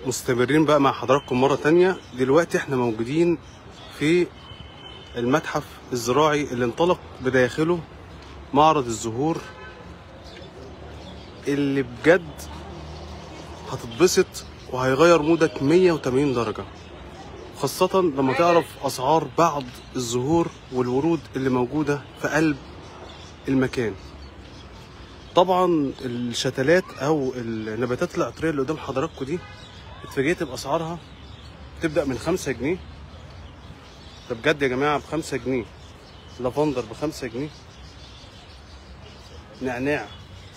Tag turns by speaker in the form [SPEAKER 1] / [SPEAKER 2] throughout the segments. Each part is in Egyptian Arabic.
[SPEAKER 1] مستمرين بقى مع حضراتكم مرة تانية دلوقتي احنا موجودين في المتحف الزراعي اللي انطلق بداخله معرض الزهور اللي بجد هتتبسط وهيغير مودك 180 درجة خاصة لما تعرف أسعار بعض الزهور والورود اللي موجودة في قلب المكان طبعا الشتلات او النباتات العطريه اللي قدام حضراتكم دي اتفاجئت باسعارها تبدا من 5 جنيه ده بجد يا جماعه ب 5 جنيه لافندر ب 5 جنيه نعناع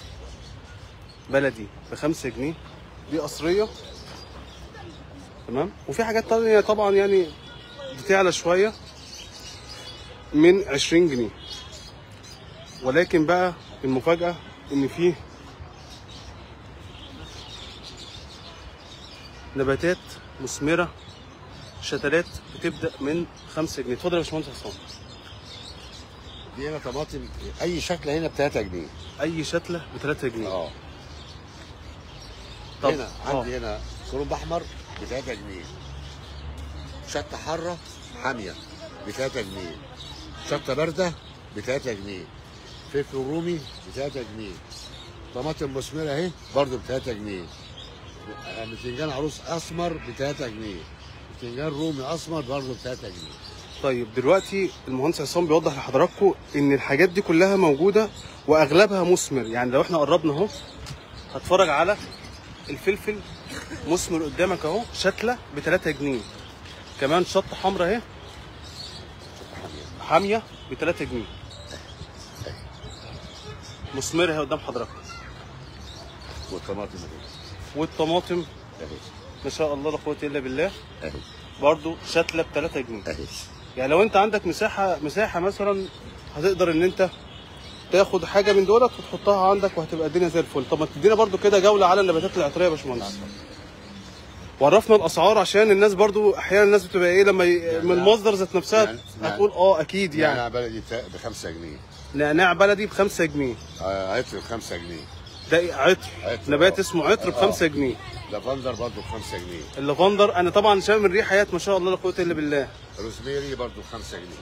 [SPEAKER 1] بلدي ب 5 جنيه دي قصريه تمام وفي حاجات تانية طبعا يعني بتعلى شويه من 20 جنيه ولكن بقى المفاجاه ان فيه نباتات مثمره شتلات بتبدا من 5 جنيه اتفضل يا باشمهندس حسام
[SPEAKER 2] دي هنا طماطم اي شكل هنا ب 3 جنيه
[SPEAKER 1] اي شتله ب 3 جنيه
[SPEAKER 2] اه
[SPEAKER 1] طب
[SPEAKER 2] هنا عندي هنا كرنب احمر ب 3 جنيه شطه حاره حاميه ب 3 جنيه شطه بارده ب 3 جنيه فلفل رومي ب 3 جنيه طماطم مثمره اهي برضه ب 3 جنيه آه، بتنجان عروس اسمر ب 3 جنيه بتنجان رومي اسمر برضه ب 3 جنيه
[SPEAKER 1] طيب دلوقتي المهندس عصام بيوضح لحضراتكم ان الحاجات دي كلها موجوده واغلبها مثمر يعني لو احنا قربنا اهو هتفرج على الفلفل مثمر قدامك اهو شتله ب 3 جنيه كمان شطه حمراء اهي حاميه ب 3 جنيه مثمره اهي قدام حضرتك
[SPEAKER 2] والطماطم اهي
[SPEAKER 1] والطماطم
[SPEAKER 2] اهي
[SPEAKER 1] ما شاء الله لا قوه الا بالله
[SPEAKER 2] اهي
[SPEAKER 1] برضو شتله ب 3 جنيه
[SPEAKER 2] اهي
[SPEAKER 1] يعني لو انت عندك مساحه مساحه مثلا هتقدر ان انت تاخد حاجه من دولت وتحطها عندك وهتبقى الدنيا زي الفل طب ما تدينا برضو كده جوله على النباتات العطريه يا باشمهندس وعرفنا الاسعار عشان الناس برضو احيانا الناس بتبقى ايه لما ي... من المصدر ذات نفسها
[SPEAKER 2] يعني-
[SPEAKER 1] هتقول اه اكيد يعني
[SPEAKER 2] يعني بلدي ب 5 جنيه
[SPEAKER 1] نعناع بلدي ب 5 جنيه
[SPEAKER 2] آه، عطر ب 5 جنيه
[SPEAKER 1] ده إيه؟ عطر
[SPEAKER 2] عطر،
[SPEAKER 1] نبات
[SPEAKER 2] آه.
[SPEAKER 1] اسمه عطر ب
[SPEAKER 2] آه.
[SPEAKER 1] 5 جنيه
[SPEAKER 2] لافندر برضه ب 5 جنيه
[SPEAKER 1] اللافندر انا طبعا شامم الريحه ايات ما شاء الله لا قوه الا بالله
[SPEAKER 2] روزميري برضه ب 5 جنيه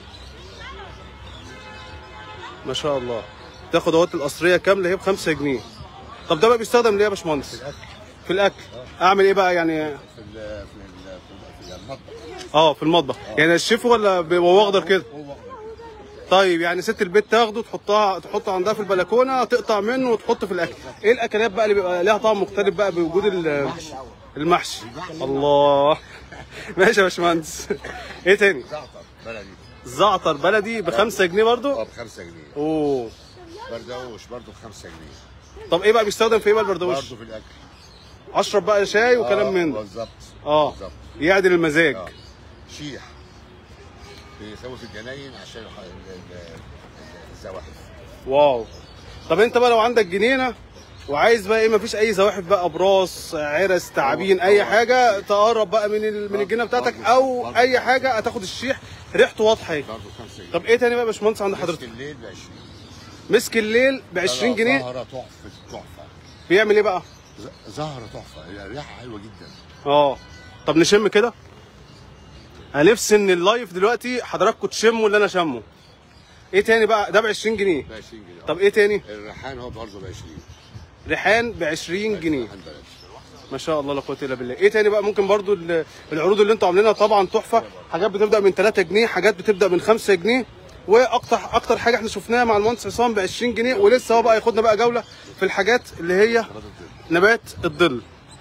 [SPEAKER 1] ما شاء الله تاخد اهوت القصريه كامله هي ب 5 جنيه طب ده بقى بيستخدم ليه يا باشمهندس؟
[SPEAKER 2] في الاكل
[SPEAKER 1] في الاكل اعمل ايه بقى يعني
[SPEAKER 2] في ال في ال في المطبخ
[SPEAKER 1] اه في المطبخ يعني اشفه ولا ب- وهو اخضر كده
[SPEAKER 2] هو
[SPEAKER 1] طيب يعني ست البيت تاخده تحطها تحطه عندها في البلكونه تقطع منه وتحطه في الاكل ايه الاكلات بقى اللي بيبقى ليها طعم مختلف بقى بوجود ال- المحشي الله ماشي يا باشمهندس ايه تاني
[SPEAKER 2] زعتر بلدي
[SPEAKER 1] زعتر بلدي ب 5 جنيه برضو
[SPEAKER 2] اه ب 5 جنيه
[SPEAKER 1] اوه
[SPEAKER 2] بردوش برضه ب 5 جنيه
[SPEAKER 1] طب ايه بقى بيستخدم في ايه بقى البردوش
[SPEAKER 2] برضه في الاكل
[SPEAKER 1] اشرب بقى شاي
[SPEAKER 2] آه،
[SPEAKER 1] وكلام من ده
[SPEAKER 2] بالظبط
[SPEAKER 1] اه
[SPEAKER 2] بالظبط
[SPEAKER 1] يعدل المزاج
[SPEAKER 2] اه شيح بيسوي في الجناين عشان الح- ال- ال- الزواحف
[SPEAKER 1] واو طب انت بقى لو عندك جنينه وعايز بقى ايه مفيش اي زواحف بقى ابراس عرس تعابين اي حاجه تقرب بقى من ال- من الجنينه بتاعتك او اي حاجه هتاخد الشيح ريحته واضحه اهي.
[SPEAKER 2] برضه 5 جنيه
[SPEAKER 1] طب ايه تاني بقى يا باشمهندس عند
[SPEAKER 2] مسك
[SPEAKER 1] حضرتك
[SPEAKER 2] الليل ب 20
[SPEAKER 1] مسك الليل ب 20 جنيه
[SPEAKER 2] زهره تحفه تحفه
[SPEAKER 1] بيعمل ايه بقى
[SPEAKER 2] ز- زهره تحفه هي ريحه حلوه جدا
[SPEAKER 1] اه طب نشم كده انا نفسي ان اللايف دلوقتي حضراتكم تشموا اللي انا شمه ايه تاني بقى ده ب 20 جنيه
[SPEAKER 2] ب 20 جنيه
[SPEAKER 1] طب ايه تاني
[SPEAKER 2] الريحان هو برضه ب 20
[SPEAKER 1] ريحان ب 20 جنيه
[SPEAKER 2] ريحان بلدي
[SPEAKER 1] ما شاء الله لا قوه الا بالله ايه تاني بقى ممكن برضو ال- العروض اللي انتوا عاملينها طبعا تحفه حاجات بتبدا من 3 جنيه حاجات بتبدا من 5 جنيه واكتر اكتر حاجه احنا شفناها مع المهندس عصام ب 20 جنيه ولسه هو بقى ياخدنا بقى جوله في الحاجات اللي هي نبات الظل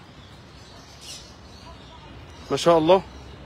[SPEAKER 1] ما شاء الله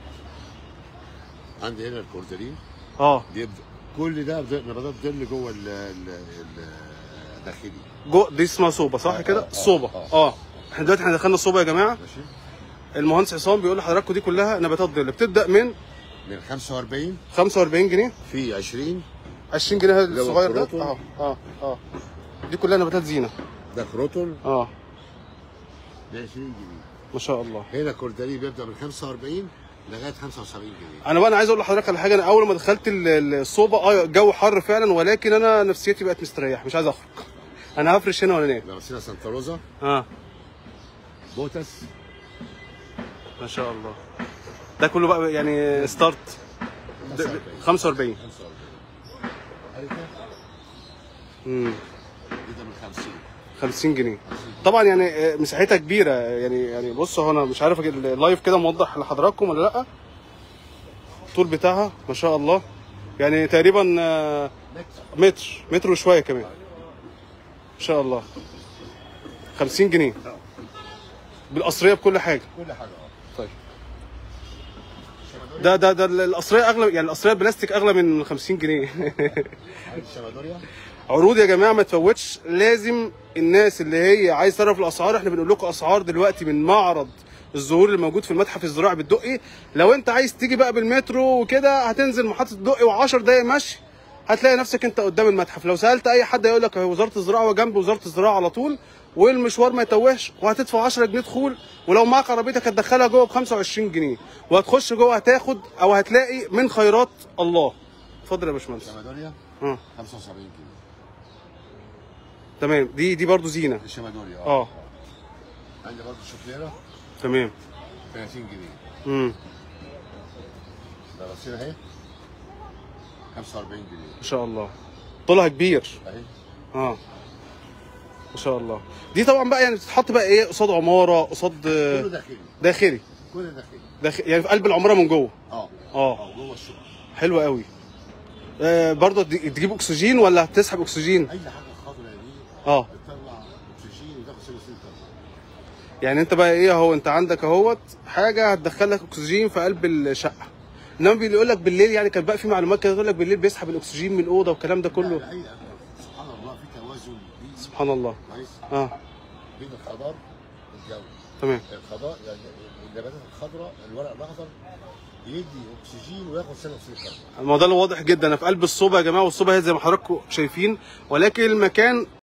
[SPEAKER 2] عندي هنا الكوردرين
[SPEAKER 1] اه
[SPEAKER 2] دي بد- كل ده بد- نباتات ظل جوه ال- ال- ال- الداخلي
[SPEAKER 1] جو دي اسمها صوبه صح
[SPEAKER 2] آه،
[SPEAKER 1] كده
[SPEAKER 2] آه،
[SPEAKER 1] الصوبه
[SPEAKER 2] آه.
[SPEAKER 1] اه احنا دلوقتي احنا دخلنا الصوبه يا جماعه
[SPEAKER 2] ماشي
[SPEAKER 1] المهندس عصام بيقول لحضراتكم دي كلها نباتات ظل بتبدا من
[SPEAKER 2] من 45
[SPEAKER 1] 45 جنيه
[SPEAKER 2] في 20
[SPEAKER 1] 20 جنيه
[SPEAKER 2] اللي هو
[SPEAKER 1] الصغير ده
[SPEAKER 2] الكروتون.
[SPEAKER 1] اه اه اه دي كلها نباتات زينه
[SPEAKER 2] ده كروتون
[SPEAKER 1] اه
[SPEAKER 2] ب 20 جنيه
[SPEAKER 1] ما شاء الله
[SPEAKER 2] هنا كوردرين بيبدا من 45 لغايه 75 جنيه
[SPEAKER 1] انا بقى انا عايز اقول لحضرتك على حاجه انا اول ما دخلت ال- ال- الصوبه اه الجو حر فعلا ولكن انا نفسيتي بقت مستريح مش عايز اخرج انا هفرش هنا ولا انام
[SPEAKER 2] لو نسينا سانتا روزا
[SPEAKER 1] اه
[SPEAKER 2] بوتس
[SPEAKER 1] ما شاء الله ده كله بقى يعني ستارت 45
[SPEAKER 2] 45 عرفت؟
[SPEAKER 1] امم
[SPEAKER 2] دي ده من 50
[SPEAKER 1] 50 جنيه طبعا يعني آه، مساحتها كبيره يعني يعني بص هو انا مش عارف اللايف كده موضح لحضراتكم ولا لا الطول بتاعها ما شاء الله يعني تقريبا آه،
[SPEAKER 2] متر
[SPEAKER 1] متر متر وشويه كمان ما شاء الله 50 جنيه بالقصريه بكل حاجه
[SPEAKER 2] كل حاجه اه
[SPEAKER 1] طيب ده ده ده القصريه اغلى يعني القصريه البلاستيك اغلى من 50 جنيه
[SPEAKER 2] عارف الشمادوريا
[SPEAKER 1] عروض يا جماعه ما تفوتش لازم الناس اللي هي عايز تعرف الاسعار احنا بنقول لكم اسعار دلوقتي من معرض الزهور اللي موجود في المتحف الزراعي بالدقي لو انت عايز تيجي بقى بالمترو وكده هتنزل محطه الدقي و10 دقايق مشي هتلاقي نفسك انت قدام المتحف لو سالت اي حد هيقول لك وزاره الزراعه وجنب وزاره الزراعه على طول والمشوار ما يتوهش وهتدفع 10 جنيه دخول ولو معاك عربيتك هتدخلها جوه ب 25 جنيه وهتخش جوه هتاخد او هتلاقي من خيرات الله اتفضل يا باشمهندس
[SPEAKER 2] الشمادوريا
[SPEAKER 1] اه
[SPEAKER 2] 75 كيلو
[SPEAKER 1] تمام دي دي برضو زينه
[SPEAKER 2] الشمادوريا
[SPEAKER 1] اه
[SPEAKER 2] عندي برضه شوفيره
[SPEAKER 1] تمام
[SPEAKER 2] 30 جنيه
[SPEAKER 1] امم
[SPEAKER 2] ده رصيد اهي 45 جنيه
[SPEAKER 1] ما شاء الله طولها كبير
[SPEAKER 2] اهي
[SPEAKER 1] اه ما شاء الله دي طبعا بقى يعني بتتحط بقى ايه قصاد عماره قصاد
[SPEAKER 2] كله
[SPEAKER 1] آه،
[SPEAKER 2] داخلي
[SPEAKER 1] داخلي
[SPEAKER 2] كله داخلي
[SPEAKER 1] داخل يعني في قلب العماره من جوه
[SPEAKER 2] اه
[SPEAKER 1] اه
[SPEAKER 2] اه جوه الشقه
[SPEAKER 1] حلو قوي آه برضه تدي- تجيب اكسجين ولا هتسحب اكسجين
[SPEAKER 2] اي حاجه خضراء دي
[SPEAKER 1] اه
[SPEAKER 2] بتطلع اكسجين وتاخد ثاني اكسيد الكربون
[SPEAKER 1] يعني انت بقى ايه اهو انت عندك اهوت حاجه هتدخل لك اكسجين في قلب الشقه انما بيقول لك بالليل يعني كان بقى في معلومات كده تقول لك بالليل بيسحب الاكسجين من الاوضه والكلام ده
[SPEAKER 2] لا،
[SPEAKER 1] كله
[SPEAKER 2] لا، اي سبحان الله في توازن بيئي
[SPEAKER 1] سبحان الله
[SPEAKER 2] كويس
[SPEAKER 1] اه
[SPEAKER 2] بين الخضار والجو
[SPEAKER 1] تمام
[SPEAKER 2] الخضار يعني النباتات الخضراء الورق الاخضر يدي اكسجين وياخد ثاني اكسيد الكربون
[SPEAKER 1] الموضوع ده واضح جدا انا في قلب الصوبه يا جماعه والصوبه هي زي ما حضراتكم شايفين ولكن المكان